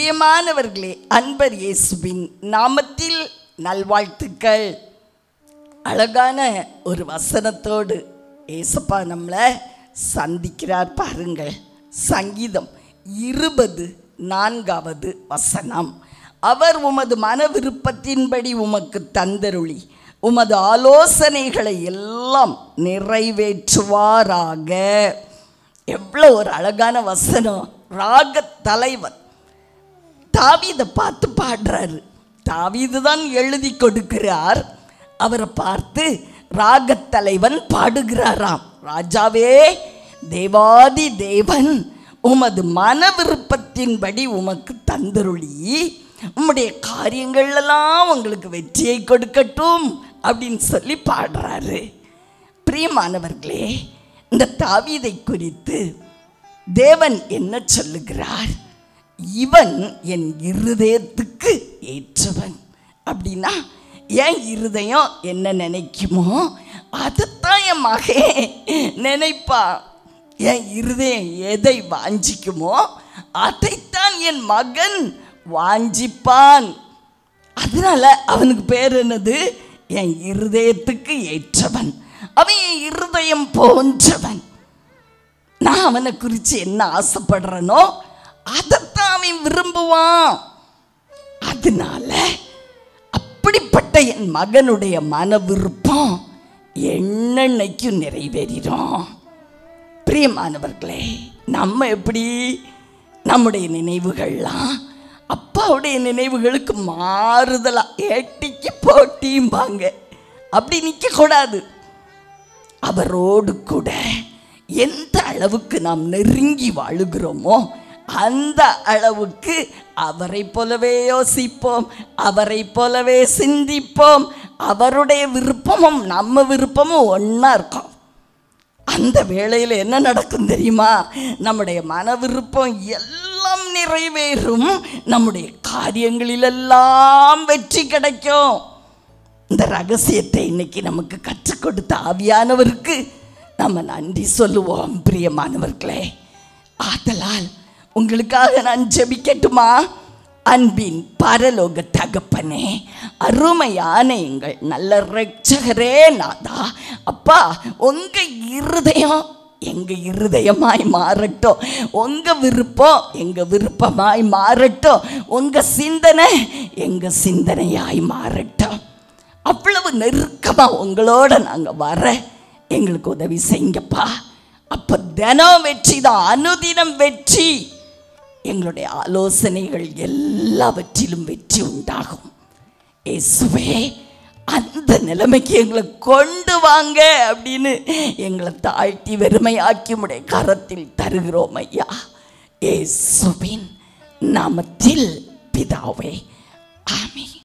பிரியமானவர்களே அன்பர் இயேசுவின் நாமத்தில் நல்வாழ்த்துக்கள் அழகான ஒரு வசனத்தோடு ஏசப்பா நம்மளை சந்திக்கிறார் பாருங்கள் சங்கீதம் இருபது நான்காவது வசனம் அவர் உமது மன விருப்பத்தின்படி உமக்கு தந்தருளி உமது ஆலோசனைகளை எல்லாம் நிறைவேற்றுவாராக எவ்வளோ ஒரு அழகான வசனம் ராக தலைவன் தாவீதை பார்த்து பாடுறாரு தாவீது தான் எழுதி கொடுக்கிறார் அவரை பார்த்து ராகத்தலைவன் பாடுகிறாராம் ராஜாவே தேவாதி தேவன் உமது மன விருப்பத்தின்படி உமக்கு தந்தருளி உம்முடைய காரியங்கள்லாம் உங்களுக்கு வெற்றியை கொடுக்கட்டும் அப்படின்னு சொல்லி பாடுறாரு பிரியமானவர்களே இந்த தாவீதை குறித்து தேவன் என்ன சொல்லுகிறார் இவன் என் இருதயத்துக்கு ஏற்றவன் அப்படின்னா என் இருதயம் என்ன நினைக்குமோ அதைத்தான் என் மகன் நினைப்பா என் இருதயம் எதை வாஞ்சிக்குமோ அதைத்தான் என் மகன் வாஞ்சிப்பான் அதனால அவனுக்கு பேர் என்னது என் இருதயத்துக்கு ஏற்றவன் அவன் என் இருதயம் போன்றவன் நான் அவனை குறித்து என்ன ஆசைப்படுறனோ அதைத்தான் அவன் விரும்புவான் அதனால அப்படிப்பட்ட என் மகனுடைய மன விருப்பம் என்னென்னைக்கும் நிறைவேறிடும் பிரியமானவர்களே நம்ம எப்படி நம்முடைய நினைவுகள்லாம் அப்பாவுடைய நினைவுகளுக்கு மாறுதலா ஏட்டிக்கு போட்டியும்பாங்க அப்படி நிற்கக்கூடாது அவரோடு கூட எந்த அளவுக்கு நாம் நெருங்கி வாழுகிறோமோ அந்த அளவுக்கு அவரை போலவே யோசிப்போம் அவரை போலவே சிந்திப்போம் அவருடைய விருப்பமும் நம்ம விருப்பமும் ஒன்றா இருக்கும் அந்த வேளையில் என்ன நடக்கும் தெரியுமா நம்முடைய மன விருப்பம் எல்லாம் நிறைவேறும் நம்முடைய காரியங்களிலெல்லாம் வெற்றி கிடைக்கும் இந்த ரகசியத்தை இன்னைக்கு நமக்கு கற்றுக் கொடுத்த ஆவியானவருக்கு நம்ம நன்றி சொல்லுவோம் பிரியமானவர்களே ஆதலால் உங்களுக்காக நான் ஜெபிக்கட்டுமா அன்பின் பரலோக தகப்பனே அருமையான எங்கள் நல்ல ரட்சகரே நாதா அப்பா உங்க இருதயம் எங்க இருதயமாய் மாறட்டும் உங்க விருப்பம் எங்க விருப்பமாய் மாறட்டும் உங்க சிந்தனை எங்க சிந்தனையாய் மாறட்டும் அவ்வளவு நெருக்கமாக உங்களோட நாங்கள் வர எங்களுக்கு உதவி செய்யுங்கப்பா அப்போ தினம் வெற்றி தான் அனுதினம் வெற்றி எங்களுடைய ஆலோசனைகள் எல்லாவற்றிலும் வெற்றி உண்டாகும் இயேசுவே அந்த நிலைமைக்கு எங்களை கொண்டு வாங்க அப்படின்னு எங்களை தாழ்த்தி வெறுமையாக்கி உடைய கரத்தில் தருகிறோம் ஐயா இயேசுவின் நாமத்தில் பிதாவே ஆமென்